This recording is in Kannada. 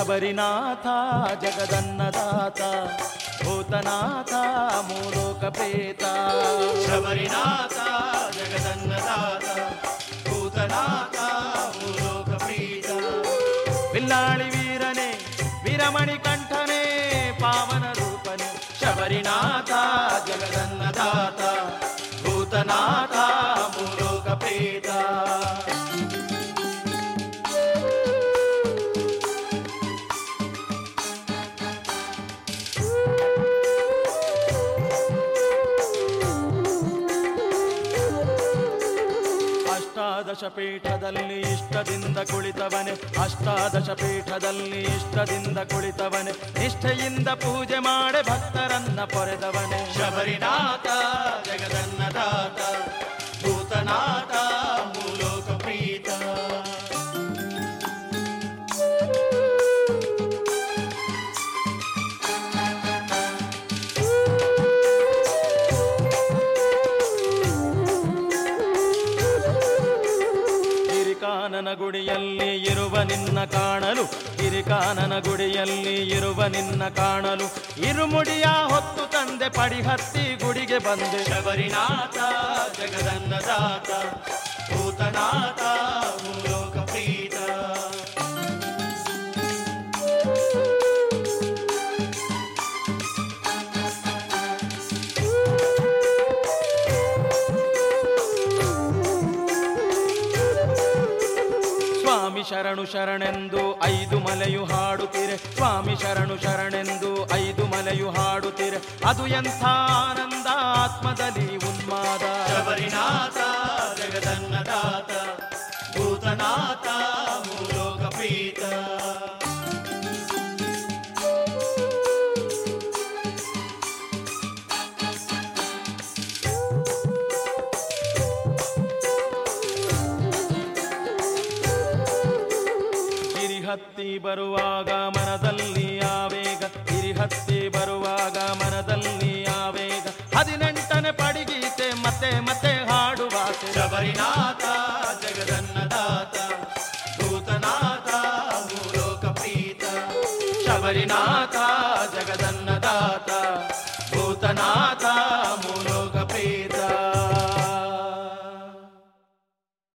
ಶಬರಿನಾಥ ಜಗದನ್ನದಾತ ಭೂತನಾಥ ಮೂಲೋಕ ಪ್ರೇತ ಶಬರಿನಾಥ ಜಗದನ್ನದಾತ ಭೂತನಾಥ ಭೂಲೋಕ ಪ್ರೀತ ಬಿಲ್ಲಾಳಿ ವೀರನೇ ವೀರಮಣಿ ಕಂಠನೇ ಪಾವನ ರೂಪನೇ ಶಬರಿನಾಥ ಜಗದನ್ನದಾತ ಭೂತನಾಥ ಭೂಲೋಕ ಪ್ರೀತ ಅಷ್ಟಾದಶ ಪೀಠದಲ್ಲಿ ಇಷ್ಟದಿಂದ ಕುಳಿತವನೆ ಅಷ್ಟಾದಶ ಪೀಠದಲ್ಲಿ ಇಷ್ಟದಿಂದ ಕುಳಿತವನೆ ನಿಷ್ಠೆಯಿಂದ ಪೂಜೆ ಮಾಡಿ ಭಕ್ತರನ್ನ ಪೊರೆದವನೆ ಶಬರಿನಾಥ ಜಗದನ್ನದಾತ ಭೂತನಾಥ ಭೂಲೋಕ ಪ್ರೀತ ಗಿರಿಕಾನನ ಗುಡಿಯಲ್ಲಿ ಇರುವ ನಿನ್ನ ಕಾಣಲು ಗಿರಿಕಾನನ ಗುಡಿಯಲ್ಲಿ ಇರುವ ನಿನ್ನ ಕಾಣಲು ಇರುಮುಡಿಯ ಹೊತ್ತು ತಂದೆ ಪಡಿಹತ್ತಿ ಗುಡಿಗೆ ಬಂದೆ ಶಬರಿನಾಥ ಜಗದನ್ನದಾತ ಭೂತನಾಥ ಭೂಲೋಕ ಪ್ರೀತ ಸ್ವಾಮಿ ಶರಣು ಶರಣೆಂದು ಐದು ಮಲೆಯು ಹಾಡುತ್ತಿರೆ ಸ್ವಾಮಿ ಶರಣು ಶರಣೆಂದು ಐದು ಮಲೆಯು ಹಾಡುತ್ತಿರೆ ಅದು ಎಂಥ ಆನಂದ ಆತ್ಮದಲ್ಲಿ ಉನ್ಮಾದ ಶಬರಿನಾಥ ಜಗದನ್ನದಾತ ಭೂತನಾಥ ಭೂಲೋಕ ಪ್ರೀತ ಗಿರಿಹತ್ತಿ ಬರುವಾಗ ಮನದಲ್ಲಿ ಆವೇಗ ಗಿರಿಹತ್ತಿ ಬರುವಾಗ ಮನದಲ್ಲಿ ಆವೇಗ ಹದಿನೆಂಟನೇ ಪಡಿಗೀತೆ ಮತ್ತೆ ಮತ್ತೆ ಹಾಡುವಾಸೆ ಶಬರಿನಾಥ ಜಗದನ್ನದಾತ ಭೂತನಾಥ ಭೂಲೋಕ ಪ್ರೀತ ಶಬರಿನಾಥ ಜಗದನ್ನದಾತ